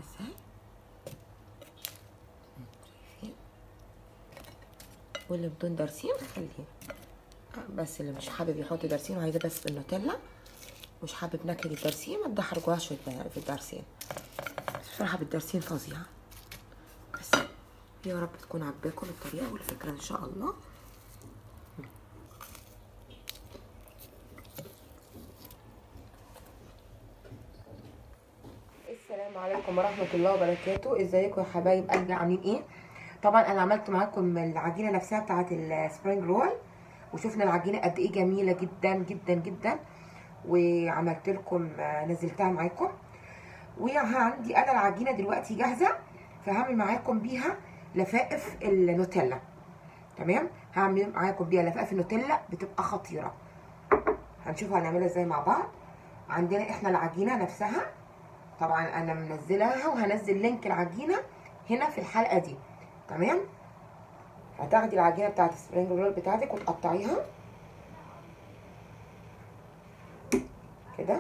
ازاي شايفين واللي بدون درسين خليه بس اللي مش حابب يحط درسين وعايزه بس بالنوتيلا مش حابب نكهه الدرسين ما تدحرجوهاش في الد- في الدرسين بصراحه بالدرسين فظيعه بس يا رب تكون عجباكم الطريقه والفكره ان شاء الله السلام عليكم ورحمة الله وبركاته ازيكم يا حبايب قلبي عاملين ايه طبعا انا عملت معاكم العجينة نفسها بتاعة السبرينج رول وشفنا العجينة قد ايه جميلة جدا جدا جدا وعملت لكم آه، نزلتها معاكم وعندي انا العجينة دلوقتي جاهزة فهعمل معاكم بيها لفائف النوتيلا تمام هعمل معاكم بيها لفائف النوتيلا بتبقى خطيرة هنشوف هنعملها ازاي مع بعض عندنا احنا العجينة نفسها طبعا انا منزلاها وهنزل لينك العجينه هنا في الحلقه دي تمام هتاخدي العجينه بتاعت السبرينج رول بتاعتك وتقطعيها كده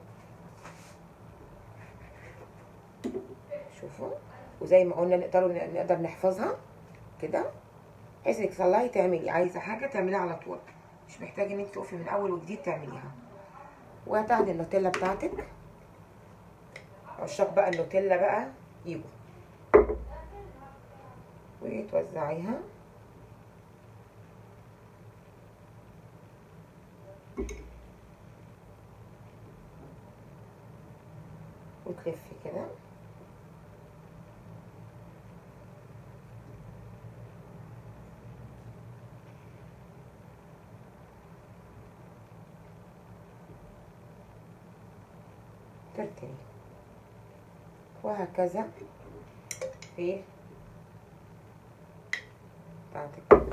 شوفوا وزي ما قلنا نقدروا نقدر نحفظها كده بحيث انك تطلعي تعملي عايزه حاجه تعمليها على طول مش محتاجه ان انت تقفي من اول وجديد تعمليها وهتاخدي النوتيلا بتاعتك عشاق بقى النوتيلا بقى يجوا وتوزعيها وتلفي كده ترتري وهكذا في بتاعتك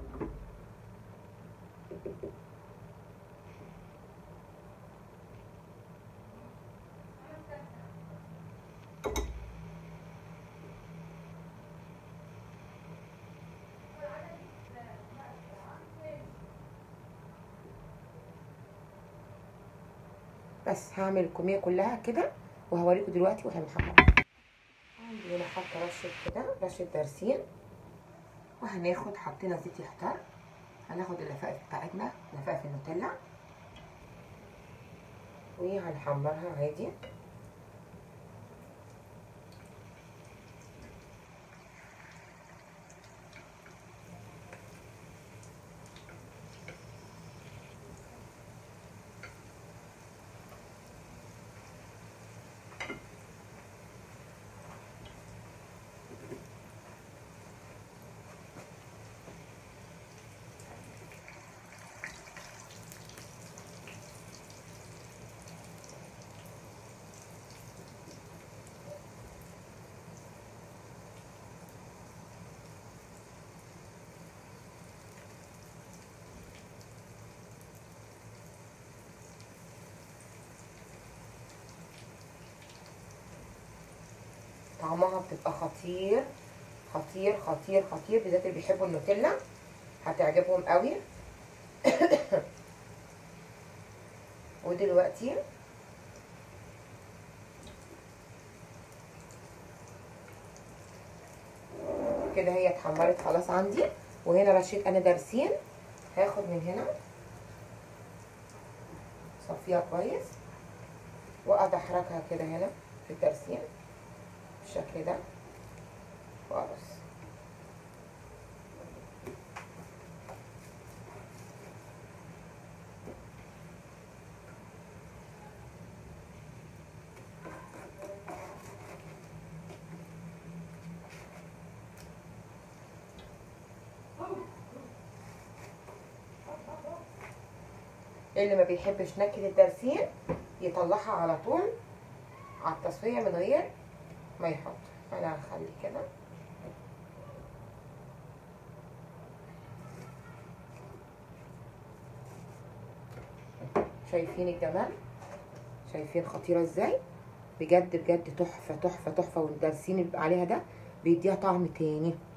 بس هعمل الكمية كلها كده وهوريكم دلوقتي واحنا بنحمر عندي هنا حاطه رشه كده رشه برسيم وهناخد حطينا زيت يحتر هناخد اللفائف بتاعتنا لفائف النوتيلا وهنحمرها عادي طعمها بتبقى خطير خطير خطير خطير بالذات اللي بيحبوا النوتيلا هتعجبهم قوي ودلوقتي كده هي اتحمرت خلاص عندي وهنا رشيت انا درسين هاخد من هنا صفيها كويس وادحرجها كده هنا في الدرسين بالشكل ده خالص اللي ما بيحبش نكهة الدرسين يطلعها على طول على التصفية من غير ما يحط انا هخلي كده شايفين الجمال شايفين خطيرة ازاي بجد بجد تحفة تحفة تحفة والدرسين اللي بيبقى عليها ده بيديها طعم تاني